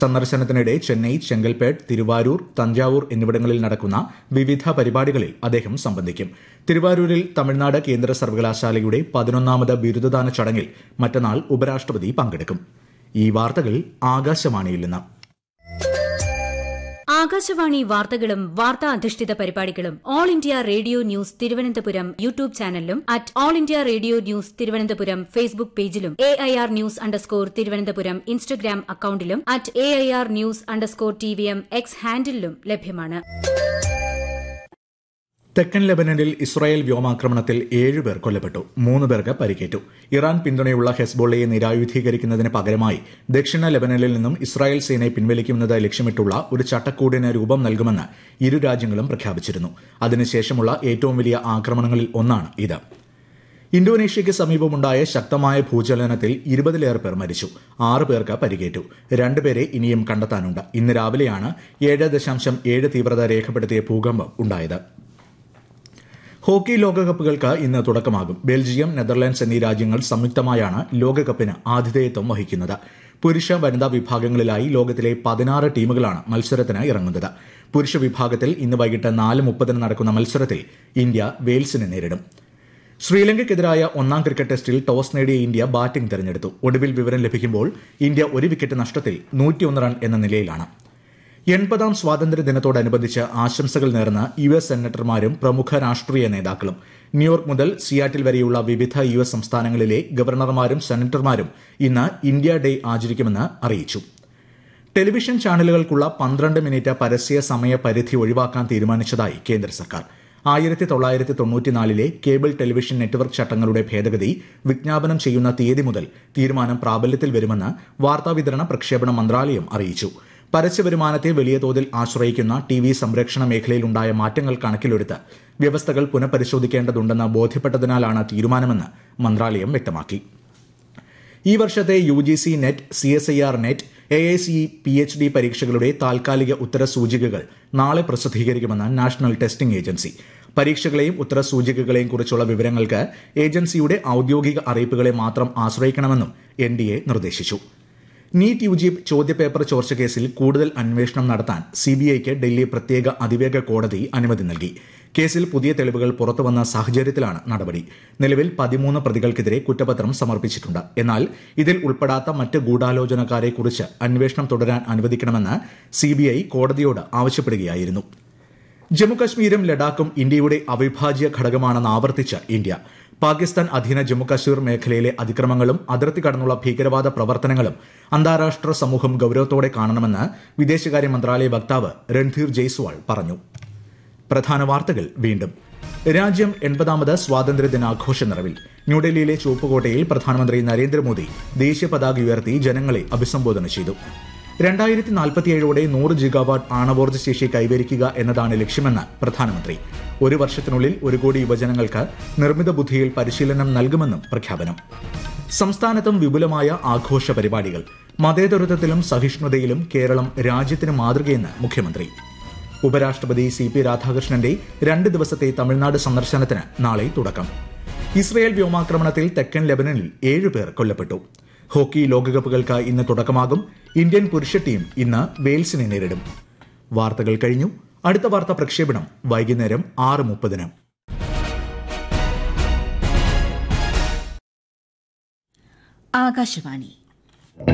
സന്ദർശനത്തിനിടെ ചെന്നൈ ചെങ്കൽപ്പേട്ട് തിരുവാരൂർ തഞ്ചാവൂർ എന്നിവിടങ്ങളിൽ നടക്കുന്ന വിവിധ പരിപാടികളിൽ അദ്ദേഹം സംബന്ധിക്കും തിരുവാരൂരിൽ തമിഴ്നാട് കേന്ദ്ര സർവകലാശാലയുടെ പതിനൊന്നാമത് ബിരുദദാന ചടങ്ങിൽ മറ്റന്നാൾ ഉപരാഷ്ട്രപതി പങ്കെടുക്കും ഈ വാർത്തകൾ ആകാശവാണിയിൽ നിന്ന് ആകാശവാണി വാർത്തകളും വാർത്താ അധിഷ്ഠിത പരിപാടികളും all India radio news Thiruvananthapuram YouTube ചാനലിലും at all India radio news Thiruvananthapuram Facebook പേജിലും A I R news underscore Thiruvananthapuram Instagram അക്കൌണ്ടിലും at A I R news underscore T V M X ഹാൻഡിലും ലഭ്യമാണ് തെക്കൻ ലെബനനിൽ ഇസ്രായേൽ വ്യോമാക്രമണത്തിൽ ഏഴുപേർ കൊല്ലപ്പെട്ടു മൂന്ന് പേർക്ക് പരിക്കേറ്റു ഇറാൻ പിന്തുണയുള്ള ഹെസ്ബോളയെ നിരായുധീകരിക്കുന്നതിന് പകരമായി ദക്ഷിണ ലെബനനിൽ നിന്നും ഇസ്രായേൽ സേനയെ പിൻവലിക്കുന്നത് ലക്ഷ്യമിട്ടുള്ള ഒരു ചട്ടക്കൂടിന് രൂപം നൽകുമെന്ന് ഇരു രാജ്യങ്ങളും പ്രഖ്യാപിച്ചിരുന്നു അതിനുശേഷമുള്ള ഏറ്റവും വലിയ ആക്രമണങ്ങളിൽ ഒന്നാണ് ഇത് ഇന്തോനേഷ്യയ്ക്ക് സമീപമുണ്ടായ ശക്തമായ ഭൂചലനത്തിൽ ഇരുപതിലേറെ പേർ മരിച്ചു ആറ് പേർക്ക് പരിക്കേറ്റു രണ്ടുപേരെ ഇനിയും കണ്ടെത്താനുണ്ട് ഇന്ന് രാവിലെയാണ് ഏഴ് ദശാംശം ഏഴ് തീവ്രത രേഖപ്പെടുത്തിയ ഭൂകമ്പം ഉണ്ടായത് ഹോക്കി ലോകകപ്പുകൾക്ക് ഇന്ന് തുടക്കമാകും ബെൽജിയം നെതർലാൻഡ്സ് എന്നീ രാജ്യങ്ങൾ സംയുക്തമായാണ് ലോകകപ്പിന് ആതിഥേയത്വം വഹിക്കുന്നത് പുരുഷ വനിതാ വിഭാഗങ്ങളിലായി ലോകത്തിലെ പതിനാറ് ടീമുകളാണ് മത്സരത്തിന് ഇറങ്ങുന്നത് പുരുഷ വിഭാഗത്തിൽ ഇന്ന് വൈകിട്ട് നാല് മുപ്പതിന് നടക്കുന്ന മത്സരത്തിൽ ഇന്ത്യ വെയിൽസിനെ നേരിടും ശ്രീലങ്കയ്ക്കെതിരായ ഒന്നാം ക്രിക്കറ്റ് ടെസ്റ്റിൽ ടോസ് നേടിയ ഇന്ത്യ ബാറ്റിംഗ് തെരഞ്ഞെടുത്തു ഒടുവിൽ വിവരം ലഭിക്കുമ്പോൾ ഇന്ത്യ ഒരു വിക്കറ്റ് നഷ്ടത്തിൽ നൂറ്റിയൊന്ന് റൺ എന്ന നിലയിലാണ് എൺപതാം സ്വാതന്ത്ര്യ ദിനത്തോടനുബന്ധിച്ച് ആശംസകൾ നേർന്ന് യു എസ് സെനറ്റർമാരും പ്രമുഖ രാഷ്ട്രീയ നേതാക്കളും ന്യൂയോർക്ക് മുതൽ സിയാറ്റിൽ വരെയുള്ള വിവിധ യു എസ് സംസ്ഥാനങ്ങളിലെ ഗവർണർമാരും സെനറ്റർമാരും ഇന്ന് ഇന്ത്യ ഡേ ആചരിക്കുമെന്ന് അറിയിച്ചു ടെലിവിഷൻ ചാനലുകൾക്കുള്ള പന്ത്രണ്ട് മിനിറ്റ് പരസ്യ സമയ പരിധി ഒഴിവാക്കാൻ തീരുമാനിച്ചതായി കേന്ദ്ര സർക്കാർ ആയിരത്തി തൊള്ളായിരത്തി തൊണ്ണൂറ്റിനാലിലെ കേബിൾ ടെലിവിഷൻ നെറ്റ്വർക്ക് ചട്ടങ്ങളുടെ ഭേദഗതി വിജ്ഞാപനം ചെയ്യുന്ന തീയതി മുതൽ തീരുമാനം പ്രാബല്യത്തിൽ വരുമെന്ന് വാർത്താവിതരണ പ്രക്ഷേപണ മന്ത്രാലയം അറിയിച്ചു പരസ്യവരുമാനത്തെ വലിയ തോതിൽ ആശ്രയിക്കുന്ന ടി വി സംരക്ഷണ മേഖലയിലുണ്ടായ മാറ്റങ്ങൾ കണക്കിലെടുത്ത് വ്യവസ്ഥകൾ പുനഃപരിശോധിക്കേണ്ടതുണ്ടെന്ന് ബോധ്യപ്പെട്ടതിനാലാണ് തീരുമാനമെന്ന് മന്ത്രാലയം വ്യക്തമാക്കി ഈ വർഷത്തെ U G C net C S I R net A I C P H D പരീക്ഷകളുടെ താൽക്കാലിക ഉത്തരസൂചികകൾ നാളെ പ്രസിദ്ധീകരിക്കുമെന്ന് നാഷണൽ ടെസ്റ്റിംഗ് ഏജൻസി പരീക്ഷകളെയും ഉത്തരസൂചികകളെയും കുറിച്ചുള്ള വിവരങ്ങൾക്ക് ഏജൻസിയുടെ ഔദ്യോഗിക അറിയിപ്പുകളെ മാത്രം ആശ്രയിക്കണമെന്നും എൻ ഡി എ നിർദ്ദേശിച്ചു നീറ്റ് യു ജി ചോദ്യപേപ്പർ ചോർച്ച കേസിൽ കൂടുതൽ അന്വേഷണം നടത്താൻ സിബിഐക്ക് ഡൽഹി പ്രത്യേക അതിവേഗ കോടതി അനുമതി നൽകി കേസിൽ പുതിയ തെളിവുകൾ പുറത്തുവന്ന സാഹചര്യത്തിലാണ് നടപടി നിലവിൽ പതിമൂന്ന് പ്രതികൾക്കെതിരെ കുറ്റപത്രം സമർപ്പിച്ചിട്ടുണ്ട് എന്നാൽ ഇതിൽ ഉൾപ്പെടാത്ത മറ്റ് ഗൂഢാലോചനക്കാരെക്കുറിച്ച് അന്വേഷണം തുടരാൻ അനുവദിക്കണമെന്ന് സിബിഐ കോടതിയോട് ആവശ്യപ്പെടുകയായിരുന്നു ജമ്മുകശ്മീരും ലഡാക്കും ഇന്ത്യയുടെ അവിഭാജ്യ ഘടകമാണെന്ന് ആവർത്തിച്ച ഇന്ത്യ പാകിസ്ഥാൻ അധീന ജമ്മുകശ്മീർ മേഖലയിലെ അതിക്രമങ്ങളും അതിർത്തി കടന്നുള്ള ഭീകരവാദ പ്രവർത്തനങ്ങളും അന്താരാഷ്ട്ര സമൂഹം ഗൌരവത്തോടെ കാണണമെന്ന് വിദേശകാര്യ മന്ത്രാലയ വക്താവ് രൺധീർ ജയ്സ്വാൾ പറഞ്ഞു പ്രധാന വാർത്തകൾ വീണ്ടും രാജ്യം എൺപതാമത് സ്വാതന്ത്ര്യ ദിനാഘോഷ നിറവിൽ ന്യൂഡൽഹിയിലെ ചുവപ്പുകോട്ടയിൽ പ്രധാനമന്ത്രി നരേന്ദ്രമോദി ദേശീയ പതാക ഉയർത്തി ജനങ്ങളെ അഭിസംബോധന ചെയ്തു രണ്ടായിരത്തി നാൽപ്പത്തിയേഴോടെ നൂറ് ജിഗാവാട്ട് ആണവോർജ്ജ ശേഷി കൈവരിക്കുക എന്നതാണ് ലക്ഷ്യമെന്ന് പ്രധാനമന്ത്രി ഒരു വർഷത്തിനുള്ളിൽ ഒരു കോടി യുവജനങ്ങൾക്ക് നിർമ്മിത ബുദ്ധിയിൽ പരിശീലനം നൽകുമെന്നും പ്രഖ്യാപനം സംസ്ഥാനത്തും വിപുലമായ ആഘോഷ പരിപാടികൾ മതേതരത്വത്തിലും സഹിഷ്ണുതയിലും കേരളം രാജ്യത്തിന് മാതൃകയെന്ന് മുഖ്യമന്ത്രി ഉപരാഷ്ട്രപതി സി പി രാധാകൃഷ്ണന്റെ രണ്ട് ദിവസത്തെ തമിഴ്നാട് സന്ദർശനത്തിന് നാളെ തുടക്കം ഇസ്രയേൽ വ്യോമാക്രമണത്തിൽ തെക്കൻ ലെബനനിൽ ഏഴുപേർ കൊല്ലപ്പെട്ടു ഹോക്കി ലോകകപ്പുകൾക്ക് ഇന്ന് തുടക്കമാകും ഇന്ത്യൻ പുരുഷ ടീം ഇന്ന് വെയിൽസിനെ നേരിടും വാർത്തകൾ കഴിഞ്ഞു അടുത്ത വാർത്താ പ്രക്ഷേപണം വൈകുന്നേരം ആറ് മുപ്പതിന് ആകാശവാണി